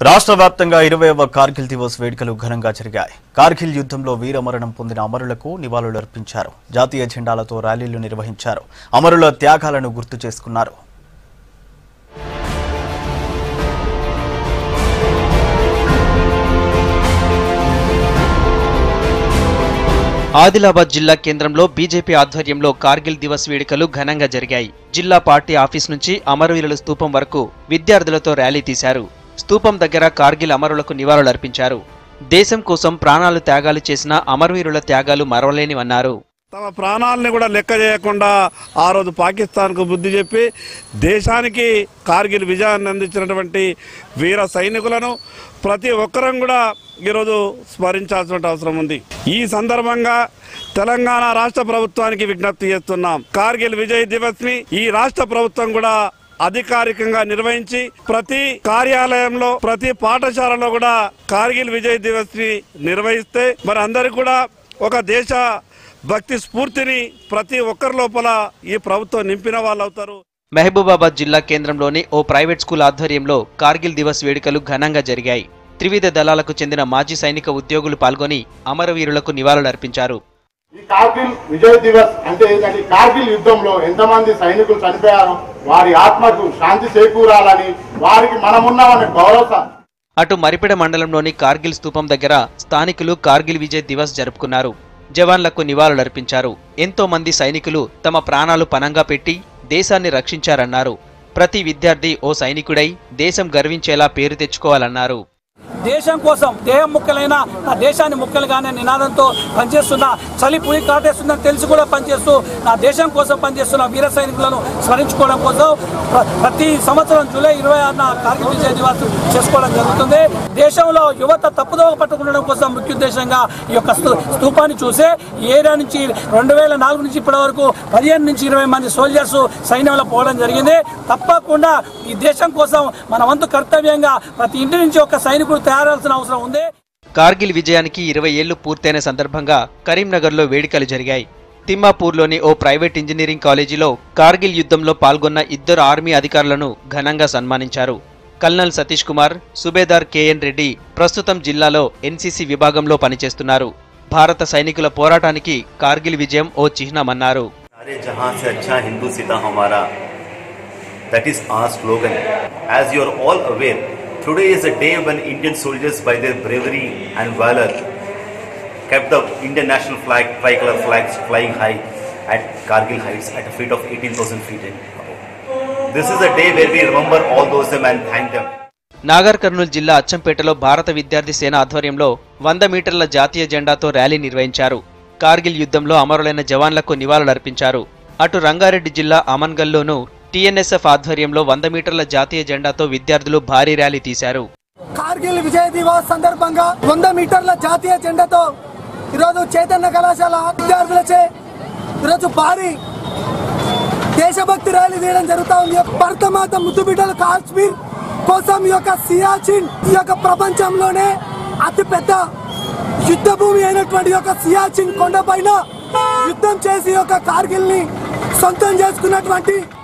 రాష్ట్ర వ్యాప్తంగా ఇరవైవ కార్గిల్ దివస్ వేడుకలు ఘనంగా జరిగాయి కార్గిల్ యుద్ధంలో వీరమరణం పొందిన అమరులకు నివాళులర్పించారు జాతీయ జెండాలతో ర్యాలీలు నిర్వహించారు అమరుల త్యాగాలను గుర్తు చేసుకున్నారు ఆదిలాబాద్ జిల్లా కేంద్రంలో బీజేపీ ఆధ్వర్యంలో కార్గిల్ దివస్ వేడుకలు ఘనంగా జరిగాయి జిల్లా పార్టీ ఆఫీస్ నుంచి అమరవీరుల స్తూపం వరకు విద్యార్థులతో ర్యాలీ తీశారు స్తూపం దగ్గర కార్గిల్ అమరులకు నివాళులర్పించారు దేశం కోసం ప్రాణాలు త్యాగాలు చేసిన అమరవీరుల త్యాగాలు మరవలేనివన్నారు తమ ప్రాణాలని కూడా లెక్క చేయకుండా ఆ రోజు పాకిస్తాన్కు బుద్ధి చెప్పి దేశానికి కార్గిల్ విజయాన్ని అందించినటువంటి వీర సైనికులను ప్రతి ఒక్కరం కూడా ఈరోజు స్మరించాల్సిన అవసరం ఉంది ఈ సందర్భంగా తెలంగాణ రాష్ట్ర ప్రభుత్వానికి విజ్ఞప్తి చేస్తున్నాం కార్గిల్ విజయ్ దివస్ ని ఈ రాష్ట్ర ప్రభుత్వం కూడా అధికారికంగా నిర్వహించి ప్రతి కార్యాలయంలో ప్రతి పాఠశాలలో కూడా కార్గిల్ విజయ్ దివస్ ని నిర్వహిస్తే మరి అందరికి కూడా ఒక దేశ భక్తి స్ఫూర్తిని ప్రతి ఒక్కరి లోపల ఈ ప్రభుత్వం నింపిన వాళ్ళు అవుతారు మహబూబాబాద్ జిల్లా కేంద్రంలోని ఓ ప్రైవేట్ స్కూల్ ఆధ్వర్యంలో కార్గిల్ దివస్ వేడుకలు ఘనంగా జరిగాయి త్రివిధ దళాలకు చెందిన మాజీ సైనిక ఉద్యోగులు పాల్గొని అమరవీరులకు నివాళులర్పించారు ఈ కార్గిల్ విజయ్ దివస్ అంటే ఏంటంటే ఈ కార్గిల్ యుద్ధంలో ఎంతమంది సైనికులు చనిపోయారో వారి ఆత్మకు శాంతి చేకూరాలని వారికి మనమున్నామనే గౌరవ అటు మరిపెడ మండలంలోని కార్గిల్ స్తూపం దగ్గర స్థానికులు కార్గిల్ విజయ్ దివస్ జరుపుకున్నారు జవాన్లకు నివాళులర్పించారు ఎంతో మంది సైనికులు తమ ప్రాణాలు పనంగా పెట్టి దేశాన్ని రక్షించారన్నారు ప్రతి విద్యార్థి ఓ సైనికుడై దేశం గర్వించేలా పేరు తెచ్చుకోవాలన్నారు దేశం కోసం దేహం ముక్కలైన నా దేశాన్ని ముక్కలుగానే నినాదంతో పనిచేస్తున్న చలి పులి కాటేస్తుందని తెలిసి కూడా పనిచేస్తూ నా దేశం కోసం పనిచేస్తున్న వీర సైనికులను స్మరించుకోవడం కోసం ప్ర- ప్రతి సంవత్సరం జూలై ఇరవై ఆరున కార్గిల్ విజయ దివాస్ చేసుకోవడం జరుగుతుంది దేశంలో యువత తప్పుదోవ పట్టుకుండడం కోసం ముఖ్య ఉద్దేశంగా ఈ యొక్క స్తూ- స్తూపాన్ని చూసే ఈ ఏరియా నుంచి రెండు వేల నాలుగు నుంచి ఇప్పటి వరకు పదిహేను నుంచి ఇరవై మంది సోల్జర్స్ సైన్యంలో పోవడం జరిగింది తప్పకుండా ఈ దేశం కోసం మన వంతు కర్తవ్యంగా ప్రతి ఇంటి నుంచి ఒక సైనికుడు తయారాల్సిన అవసరం ఉంది కార్గిల్ విజయానికి ఇరవై ఏళ్లు పూర్తయిన సందర్భంగా కరీంనగర్లో వేడుకలు జరిగాయి తిమ్మాపూర్లోని ఓ ప్రైవేట్ ఇంజనీరింగ్ కాలేజీలో కార్గిల్ యుద్ధంలో పాల్గొన్న ఇద్దరు ఆర్మీ అధికారులను ఘనంగా సన్మానించారు కల్నల్ సతీష్ కుమార్ సుబేదార్ కేఎన్ రెడ్డి ప్రస్తుతం జిల్లాలో ఎన్సీసీ విభాగంలో పనిచేస్తున్నారు భారత సైనికుల పోరాటానికి కార్గిల్ విజయం ఓ చిహ్నమన్నారు सारे जहां से अच्छा हिंदू सीता हमारा that is our slogan as you are all aware today is a day when indian soldiers by their bravery and valor kept the indian national flag tricolor flags flying high at kargil heights at a feet of 18000 feet in this is a day where we remember all those them and thank them Nagar Kurnool జిల్లా అచ్చంపేటలో భారత విద్యార్థి సేన ఆధ్వర్యంలో వంద మీటర్ల జాతీయ జెండాతో rally నిర్వహించారు కార్గిల్ యుద్ధంలో అమరులైన జవాన్లకు నివాళులర్పించారు అటు రంగారెడ్డి జిల్లా అమన్గల్లోనూ టీఎన్ఎస్ఎఫ్ ఆధ్వర్యంలో వంద మీటర్ల జాతీయ జెండాతో విద్యార్థులు భారీ ర్యాలీ తీశారు కార్గిల్ విజయ్ దివాస్ సందర్భంగా వంద మీటర్ల జాతీయ జెండాతో ఈరోజు చైతన్య కళాశాల విద్యార్థులచే ఈరోజు భారీ దేశభక్తి ర్యాలీ తీయడం జరుగుతా ఉంది భరతమాత ముద్దు బిడ్డల కాశ్మీర్ కోసం ఈ యొక్క సియాచిన్ ఈ యొక్క ప్రపంచంలోనే అతి పెద్ద యుద్ధ భూమి అయినటువంటి ఈ యొక్క సియాచిన్ కొండపైన యుద్ధం చేసి ఈ యొక్క కార్గిల్ ని సొంతం చేసుకున్నటువంటి